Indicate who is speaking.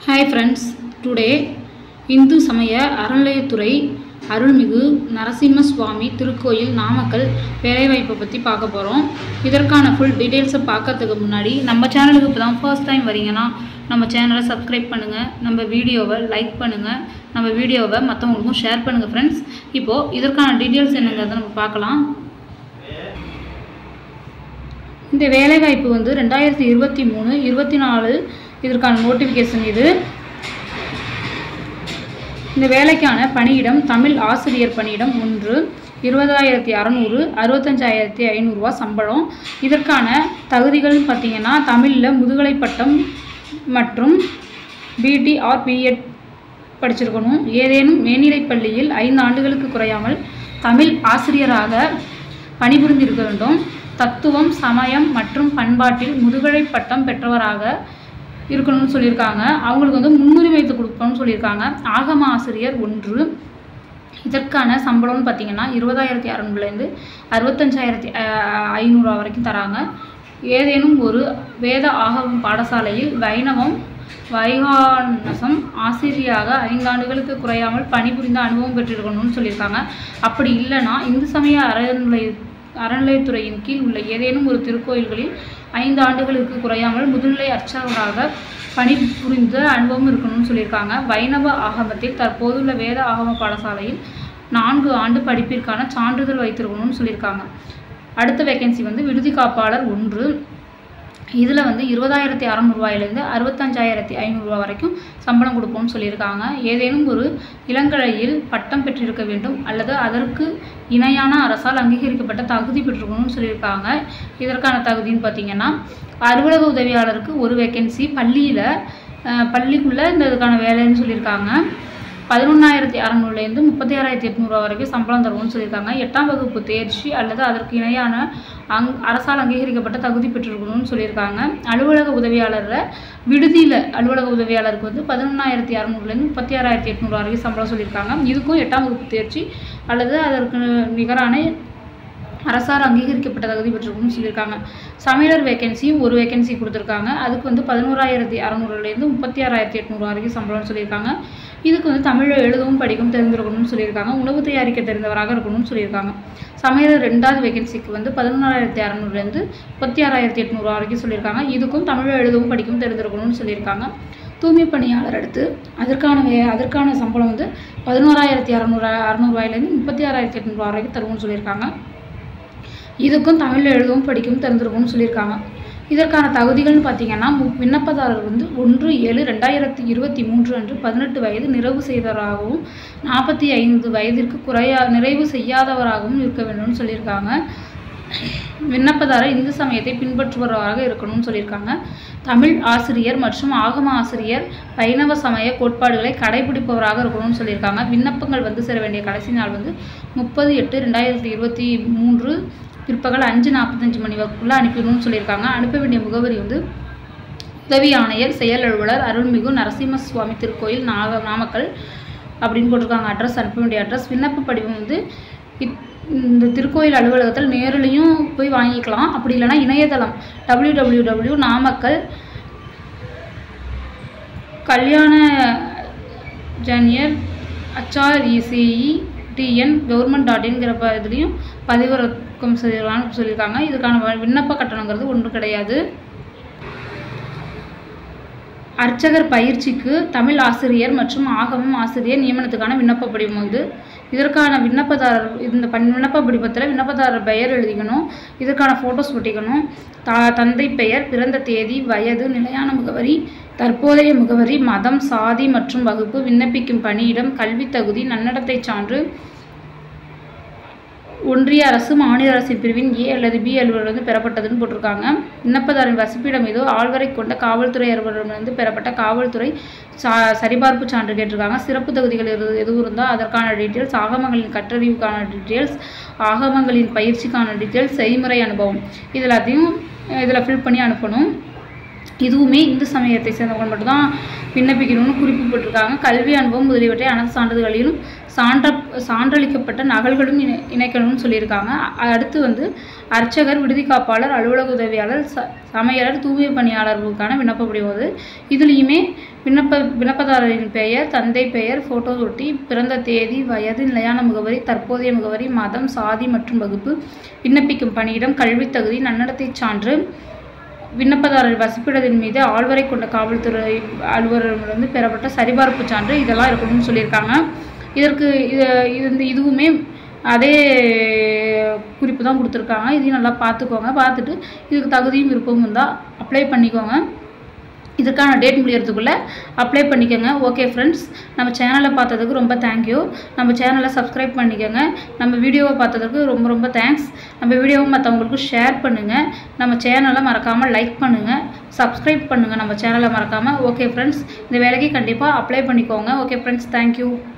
Speaker 1: hi friends today Hindu சமய அறநிலையத்துறை அருள்மிகு நரசிம்ம சுவாமி திருக்கோயில் நாமக்கல் வேலைவாய்ப்பை பற்றி பார்க்க போகிறோம் இதற்கான ஃபுல் டீட்டெயில்ஸை பார்க்கறதுக்கு முன்னாடி நம்ம சேனலுக்கு இப்போ தான் ஃபர்ஸ்ட் டைம் வரீங்கன்னா நம்ம சேனலை சப்ஸ்கிரைப் பண்ணுங்கள் நம்ம வீடியோவை லைக் பண்ணுங்கள் நம்ம வீடியோவை மற்றவங்களுக்கும் ஷேர் பண்ணுங்கள் ஃப்ரெண்ட்ஸ் இப்போது இதற்கான டீட்டெயில்ஸ் என்னங்கிறத நம்ம பார்க்கலாம் இந்த வேலைவாய்ப்பு வந்து ரெண்டாயிரத்தி இருபத்தி மூணு இருபத்தி நாலு இதற்கான நோட்டிஃபிகேஷன் இது இந்த வேலைக்கான பணியிடம் தமிழ் ஆசிரியர் பணியிடம் ஒன்று இருபதாயிரத்தி அறநூறு அறுபத்தஞ்சாயிரத்தி ஐநூறுரூவா சம்பளம் இதற்கான தகுதிகள் பார்த்தீங்கன்னா தமிழில் முதுகலை பட்டம் மற்றும் பிடி ஆர் பிஎட் படிச்சிருக்கணும் ஏதேனும் மேல்நிலைப் பள்ளியில் ஐந்து ஆண்டுகளுக்கு குறையாமல் தமிழ் ஆசிரியராக பணிபுரிந்திருக்க வேண்டும் தத்துவம் சமயம் மற்றும் பண்பாட்டில் முதுகலை பட்டம் பெற்றவராக இருக்கணும்னு சொல்லியிருக்காங்க அவங்களுக்கு வந்து முன்னுரிமை கொடுக்கணும்னு சொல்லியிருக்காங்க ஆகம ஆசிரியர் ஒன்று இதற்கான சம்பளம்னு பார்த்தீங்கன்னா இருபதாயிரத்தி அறநூறுலேருந்து அறுபத்தஞ்சாயிரத்தி ஐநூறுரூவா வரைக்கும் தராங்க ஏதேனும் ஒரு வேத ஆகமம் பாடசாலையில் வைணவம் வைகானசம் ஆசிரியராக ஐந்தாண்டுகளுக்கு குறையாமல் பணிபுரிந்த அனுபவம் பெற்றிருக்கணும்னு சொல்லியிருக்காங்க அப்படி இல்லைன்னா இந்து சமய அறநிலை அறநிலையத்துறையின் கீழ் உள்ள ஏதேனும் ஒரு திருக்கோயில்களில் ஐந்து ஆண்டுகளுக்கு குறையாமல் முதுநிலை அர்ச்சகராக பணிபுரிந்த அனுபவம் இருக்கணும்னு சொல்லியிருக்காங்க வைணவ ஆகமத்தில் தற்போதுள்ள வேத ஆகம பாடசாலையில் நான்கு ஆண்டு படிப்பிற்கான சான்றிதழ் வைத்திருக்கணும்னு சொல்லியிருக்காங்க அடுத்த வேகன்சி வந்து விடுதி காப்பாளர் ஒன்று இதில் வந்து இருபதாயிரத்தி அறநூறுவாயிலேருந்து அறுபத்தஞ்சாயிரத்தி ஐநூறுரூவா வரைக்கும் சம்பளம் கொடுப்போம்னு சொல்லியிருக்காங்க ஏதேனும் ஒரு இளங்கலையில் பட்டம் பெற்றிருக்க வேண்டும் அல்லது அதற்கு இணையான அரசால் அங்கீகரிக்கப்பட்ட தகுதி பெற்றிருக்கணும்னு சொல்லியிருக்காங்க இதற்கான தகுதின்னு பார்த்தீங்கன்னா அலுவலக உதவியாளருக்கு ஒரு வேக்கன்சி பள்ளியில் பள்ளிக்குள்ளே இந்த இதுக்கான வேலைன்னு சொல்லியிருக்காங்க பதினொன்றாயிரத்தி அறநூறுலேருந்து முப்பத்தி ஆறாயிரத்தி எட்நூறுவா வரைக்கும் சம்பளம் தருவோம்னு சொல்லியிருக்காங்க எட்டாம் வகுப்பு தேர்ச்சி அல்லது அதற்கு இணையான அங் அரசால் அங்கீகரிக்கப்பட்ட தகுதி பெற்றிருக்கணும்னு சொல்லியிருக்காங்க அலுவலக உதவியாளரில் விடுதியில் அலுவலக உதவியாளருக்கு வந்து பதினொன்றாயிரத்தி அறநூறுலேருந்து முப்பத்தி ஆறாயிரத்தி எட்நூறு வரைக்கும் சம்பளம் சொல்லியிருக்காங்க இதுக்கும் எட்டாம் வகுப்பு தேர்ச்சி அல்லது அதற்கு நிகரான அரசால் அங்கீகரிக்கப்பட்ட தகுதி பெற்றிருக்கும்னு சொல்லியிருக்காங்க சமையலர் வேகன்சியும் ஒரு வேகன்சி கொடுத்துருக்காங்க அதுக்கு வந்து பதினோராயிரத்தி அறநூறுலேருந்து முப்பத்தி ஆறாயிரத்தி எட்நூறு வரைக்கும் சம்பளம்னு சொல்லியிருக்காங்க இதுக்கு வந்து தமிழில் எழுதவும் படிக்கவும் தெரிஞ்சிருக்கணும்னு சொல்லியிருக்காங்க உணவு தயாரிக்க தெரிந்தவராக இருக்கணும்னு சொல்லியிருக்காங்க சமையலர் ரெண்டாவது வேகன்சிக்கு வந்து பதினொன்றாயிரத்தி அறநூறுலேருந்து முப்பத்தி ஆறாயிரத்தி எட்நூறு வரைக்கும் சொல்லியிருக்காங்க இதுக்கும் தமிழில் எழுதவும் படிக்கவும் தெரிஞ்சிருக்கணும்னு சொல்லியிருக்காங்க தூய்மை பணியாளர் அடுத்து அதற்கான வே அதற்கான சம்பளம் வந்து பதினோராயிரத்தி அறநூறு அறநூறுவாயிலேருந்து முப்பத்தி ஆறாயிரத்தி எட்நூறு வரைக்கும் தருவோம்னு சொல்லியிருக்காங்க இதுக்கும் தமிழில் எழுதவும் படிக்கவும் தெரிஞ்சிருக்கும்னு சொல்லியிருக்காங்க இதற்கான தகுதிகள்னு பார்த்தீங்கன்னா விண்ணப்பதாரர் வந்து ஒன்று ஏழு ரெண்டாயிரத்தி இருபத்தி மூன்று அன்று பதினெட்டு வயது நிறைவு செய்தவராகவும் நாற்பத்தி ஐந்து வயதிற்கு குறையா நிறைவு செய்யாதவராகவும் இருக்க வேண்டும்னு சொல்லியிருக்காங்க விண்ணப்பதாரர் இந்து சமயத்தை பின்பற்றுபவராக இருக்கணும்னு சொல்லியிருக்காங்க தமிழ் ஆசிரியர் மற்றும் ஆகம ஆசிரியர் வைணவ சமய கோட்பாடுகளை கடைபிடிப்பவராக இருக்கணும்னு சொல்லியிருக்காங்க விண்ணப்பங்கள் வந்து சேர வேண்டிய கடைசி நாள் வந்து முப்பது எட்டு ரெண்டாயிரத்தி இருபத்தி மூன்று பிற்பகல் அஞ்சு நாற்பத்தஞ்சு மணி வரைக்குள்ளே அனுப்பிடணும்னு சொல்லியிருக்காங்க அனுப்ப வேண்டிய முகவரி வந்து உதவி ஆணையர் செயல் அலுவலர் அருள்மிகு நரசிம்ம சுவாமி திருக்கோயில் நாக நாமக்கல் அப்படின்னு போட்டிருக்காங்க அட்ரஸ் அனுப்ப வேண்டிய அட்ரஸ் விண்ணப்ப படிவம் வந்து இந்த திருக்கோயில் அலுவலகத்தில் நேரிலையும் போய் வாங்கிக்கலாம் அப்படி இல்லைன்னா இணையதளம் டபிள்யூ டபிள்யூ டபிள்யூ நாமக்கல் கல்யாண ஜனியர் அச்சார் இசிஇ டிஎன் கவர்மெண்ட் டாட் இன்கிற ப இதுலேயும் பதிவிறக்கம் செய்யலாம்னு சொல்லியிருக்காங்க இதுக்கான விண்ணப்ப கட்டணங்கிறது ஒன்றும் கிடையாது அர்ச்சகர் பயிற்சிக்கு தமிழ் ஆசிரியர் மற்றும் ஆகமம் ஆசிரியர் நியமனத்துக்கான விண்ணப்ப படிவம் வந்து இதற்கான விண்ணப்பதாரர் இந்த பண் விண்ணப்ப படிவத்தில் விண்ணப்பதாரர் பெயர் எழுதிக்கணும் இதற்கான ஃபோட்டோஸ் ஒட்டிக்கணும் தா தந்தை பெயர் பிறந்த தேதி வயது நிலையான முகவரி தற்போதைய முகவரி மதம் சாதி மற்றும் வகுப்பு விண்ணப்பிக்கும் பணியிடம் கல்வி தகுதி நன்னடத்தை சான்று ஒன்றிய அரசு மாநில அரசின் பிரிவின் ஏ அல்லது பி அலுவலரிலிருந்து பெறப்பட்டதுன்னு போட்டிருக்காங்க விண்ணப்பதாரின் வசிப்பிடம் ஏதோ ஆழ்வரை கொண்ட காவல்துறை அலுவலரிடமிருந்து பெறப்பட்ட காவல்துறை சா சரிபார்ப்பு சான்று கேட்டிருக்காங்க சிறப்பு தகுதிகள் எது எதுவும் இருந்தால் அதற்கான டீட்டெயில்ஸ் ஆகமங்களின் கற்றறிவுக்கான டீட்டெயில்ஸ் ஆகமங்களின் பயிற்சிக்கான டீட்டெயில்ஸ் செய்முறை அனுபவம் இது எல்லாத்தையும் இதில் ஃபில் பண்ணி அனுப்பணும் இதுவுமே இந்து சமயத்தை சேர்ந்தவங்க மட்டும்தான் விண்ணப்பிக்கணும்னு குறிப்பு போட்டிருக்காங்க கல்வி அனுபவம் முதலியவற்றை அனைத்து சான்றிதழ்களிலும் சான்ற சான்றளிக்கப்பட்ட நகல்களும் இணை இணைக்கணும்னு சொல்லியிருக்காங்க அ- அடுத்து வந்து அர்ச்சகர் விடுதி காப்பாளர் அலுவலக உதவியாளர் ச சமையலர் தூய்மை பணியாளர்களுக்கான விண்ணப்ப படிவம் அது இதுலேயுமே விண்ணப்ப விண்ணப்பதாரரின் பெயர் தந்தை பெயர் ஃபோட்டோ ஒட்டி பிறந்த தேதி வயது நிலையான முகவரி தற்போதைய முகவரி மதம் சாதி மற்றும் வகுப்பு விண்ணப்பிக்கும் பணியிடம் கல்வித் தகுதி நன்னடத்தைச் சான்று விண்ணப்பதாரர் வசிப்பிடத்தின் மீது ஆள்வரை கொண்ட காவல்துறை அலுவலரிடமிருந்து பெறப்பட்ட சரிபார்ப்பு சான்று இதெல்லாம் இருக்கணும்னு சொல்லியிருக்காங்க இதற்கு இது இது இந்த இதுவுமே அதே குறிப்பு தான் கொடுத்துருக்காங்க இதையும் நல்லா பார்த்துக்கோங்க பார்த்துட்டு இதுக்கு தகுதியும் விருப்பமும் இருந்தால் அப்ளை பண்ணிக்கோங்க இதுக்கான டேட் முடியறதுக்குள்ளே அப்ளை பண்ணிக்கோங்க ஓகே ஃப்ரெண்ட்ஸ் நம்ம சேனலை பார்த்ததுக்கு ரொம்ப தேங்க்யூ நம்ம சேனலை சப்ஸ்கிரைப் பண்ணிக்கோங்க நம்ம வீடியோவை பார்த்ததுக்கு ரொம்ப ரொம்ப தேங்க்ஸ் நம்ம வீடியோவை மற்றவங்களுக்கு ஷேர் பண்ணுங்கள் நம்ம சேனலை மறக்காமல் லைக் பண்ணுங்கள் சப்ஸ்கிரைப் பண்ணுங்கள் நம்ம சேனலை மறக்காமல் ஓகே ஃப்ரெண்ட்ஸ் இந்த வேலைக்கு கண்டிப்பாக அப்ளை பண்ணிக்கோங்க ஓகே ஃப்ரெண்ட்ஸ் தேங்க்யூ